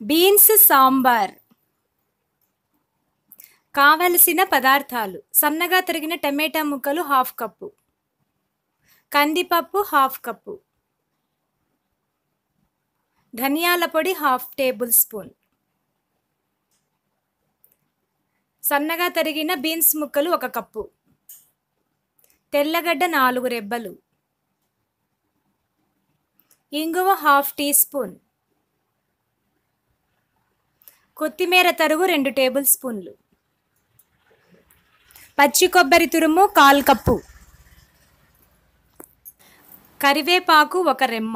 beans sambar కావలసిన పదార్థాలు సన్నగా తరిగిన టమాటా ముక్కలు హాఫ్ కప్పు కందిపప్పు హాఫ్ కప్పు ధనియాల పొడి హాఫ్ టేబుల్ స్పూన్ సన్నగా తరిగిన బీన్స్ ముక్కలు ఒక కప్పు తెల్లగడ్డ నాలుగు రెబ్బలు ఇంగువ హాఫ్ టీ స్పూన్ కొత్తిమీర తరుగు రెండు టేబుల్ స్పూన్లు పచ్చి కొబ్బరి తురుము కాల్ కప్పు కరివేపాకు ఒక రెమ్మ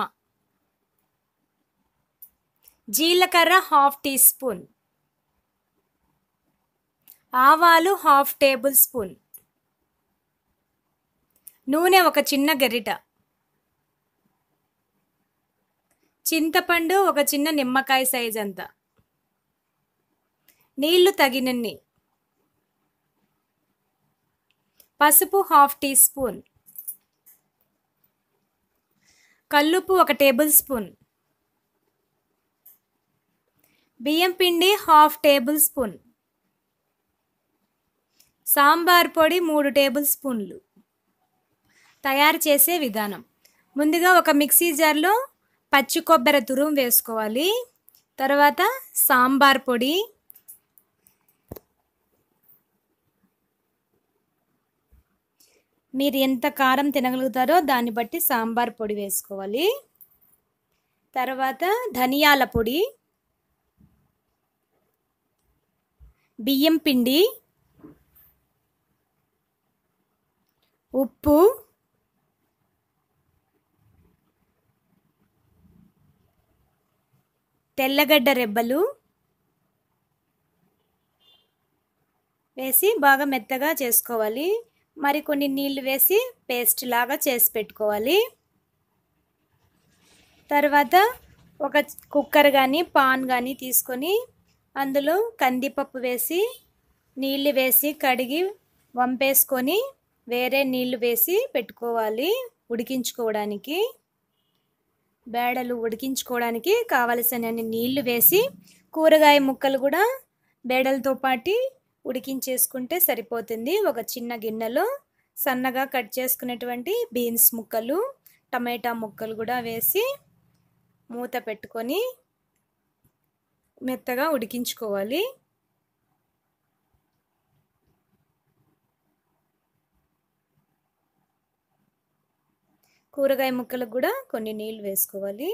జీలకర్ర హాఫ్ టీ స్పూన్ ఆవాలు హాఫ్ టేబుల్ స్పూన్ నూనె ఒక చిన్న గరిట చింతపండు ఒక చిన్న నిమ్మకాయ సైజ్ అంత నీళ్లు తగినన్ని పసుపు హాఫ్ టీ స్పూన్ కల్లుపు ఒక టేబుల్ స్పూన్ బియ్యం పిండి హాఫ్ టేబుల్ స్పూన్ సాంబార్ పొడి మూడు టేబుల్ స్పూన్లు తయారు చేసే విధానం ముందుగా ఒక మిక్సీ జార్లో పచ్చి కొబ్బరి తురుము వేసుకోవాలి తర్వాత సాంబార్ పొడి మీరు ఎంత కారం తినగలుగుతారో దాన్ని బట్టి సాంబార్ పొడి వేసుకోవాలి తర్వాత ధనియాల పొడి బియ్యం పిండి ఉప్పు తెల్లగడ్డ రెబ్బలు వేసి బాగా మెత్తగా చేసుకోవాలి మరి కొన్ని నీళ్ళు వేసి పేస్ట్ లాగా చేసి పెట్టుకోవాలి తర్వాత ఒక కుక్కర్ కానీ పాన్ కానీ తీసుకొని అందులో కందిపప్పు వేసి నీళ్ళు వేసి కడిగి వంపేసుకొని వేరే నీళ్లు వేసి పెట్టుకోవాలి ఉడికించుకోవడానికి బేడలు ఉడికించుకోవడానికి కావలసినన్ని నీళ్లు వేసి కూరగాయ ముక్కలు కూడా బేడలతో పాటు ఉడికించేసుకుంటే సరిపోతుంది ఒక చిన్న గిన్నెలో సన్నగా కట్ చేసుకునేటువంటి బీన్స్ ముక్కలు టమాటా ముక్కలు కూడా వేసి మూత పెట్టుకొని మెత్తగా ఉడికించుకోవాలి కూరగాయ ముక్కలకు కూడా కొన్ని నీళ్ళు వేసుకోవాలి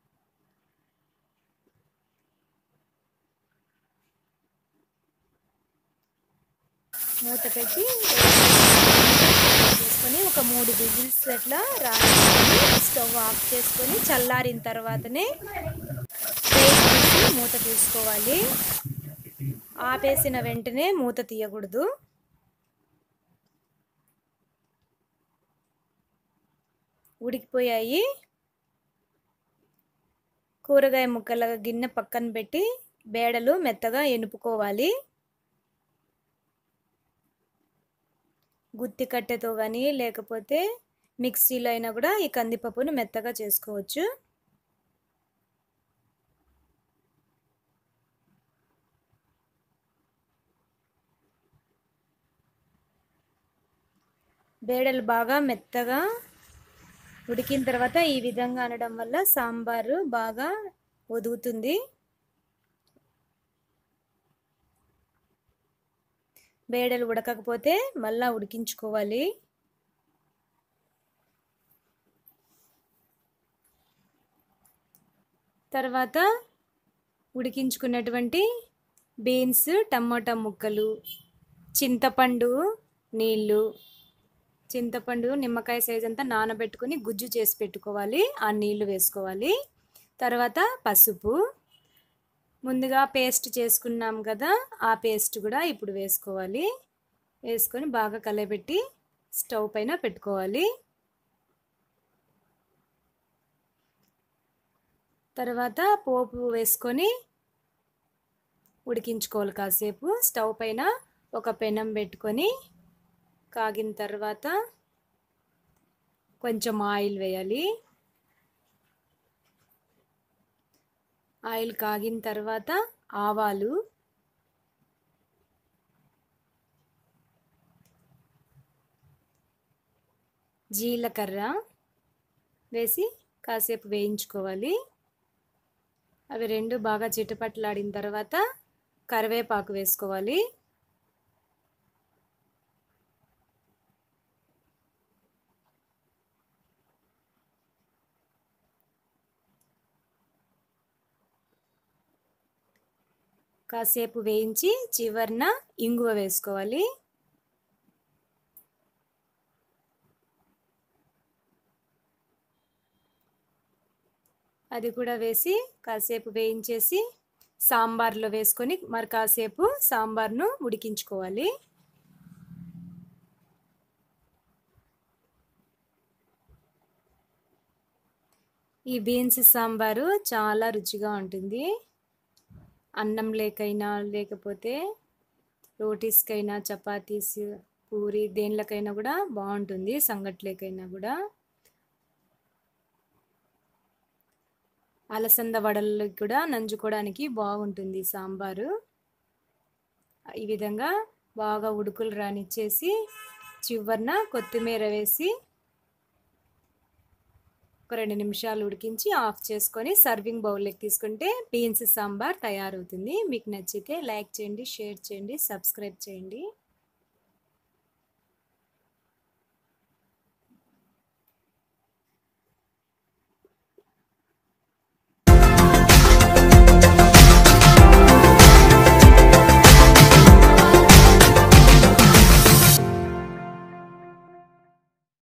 మూత పెట్టి చేసుకొని ఒక మూడు విజిల్స్ అట్లా రాసుకొని స్టవ్ ఆఫ్ చేసుకొని చల్లారిన తర్వాతనే తీసి మూత తీసుకోవాలి ఆపేసిన వెంటనే మూత తీయకూడదు ఉడికిపోయాయి కూరగాయ ముక్కల గిన్నె పక్కన పెట్టి బేడలు మెత్తగా ఎనుపుకోవాలి గుత్తి కట్టెతో కానీ లేకపోతే మిక్సీలో అయినా కూడా ఈ కందిపప్పును మెత్తగా చేసుకోవచ్చు బేడలు బాగా మెత్తగా ఉడికిన తర్వాత ఈ విధంగా అనడం వల్ల సాంబారు బాగా ఒదుగుతుంది బేడలు ఉడకకపోతే మళ్ళా ఉడికించుకోవాలి తర్వాత ఉడికించుకున్నటువంటి బీన్స్ టమోటా ముక్కలు చింతపండు నీళ్ళు చింతపండు నిమ్మకాయ సైజ్ అంతా నానబెట్టుకొని గుజ్జు చేసి పెట్టుకోవాలి ఆ నీళ్లు వేసుకోవాలి తర్వాత పసుపు ముందుగా పేస్ట్ చేసుకున్నాం కదా ఆ పేస్ట్ కూడా ఇప్పుడు వేసుకోవాలి వేసుకొని బాగా కలబెట్టి స్టవ్ పైన పెట్టుకోవాలి తర్వాత పోపు వేసుకొని ఉడికించుకోవాలి కాసేపు స్టవ్ పైన ఒక పెనం పెట్టుకొని కాగిన తర్వాత కొంచెం ఆయిల్ వేయాలి ఆయిల్ కాగిన తర్వాత ఆవాలు జీలకర్ర వేసి కాసేపు వేయించుకోవాలి అవి రెండు బాగా చిటపట్లాడిన తర్వాత కరివేపాకు వేసుకోవాలి కాసేపు వేయించి చివరిన ఇంగువ వేసుకోవాలి అది కూడా వేసి కాసేపు వేయించేసి సాంబార్లో వేసుకొని మరి కాసేపు సాంబార్ను ఉడికించుకోవాలి ఈ బీన్స్ సాంబారు చాలా రుచిగా ఉంటుంది అన్నం లేకైనా లేకపోతే రోటీస్కైనా చపాతీస్ పూరి దేనిలకైనా కూడా బాగుంటుంది సంగట్లేకైనా కూడా అలసంద వడలకు కూడా నంజుకోవడానికి బాగుంటుంది సాంబారు ఈ విధంగా బాగా ఉడుకులు రానిచ్చేసి చివరిన కొత్తిమీర వేసి ఒక రెండు నిమిషాలు ఉడికించి ఆఫ్ చేసుకొని సర్వింగ్ బౌల్లోకి తీసుకుంటే బీన్స్ సాంబార్ తయారవుతుంది మీకు నచ్చితే లైక్ చేయండి షేర్ చేయండి సబ్స్క్రైబ్ చేయండి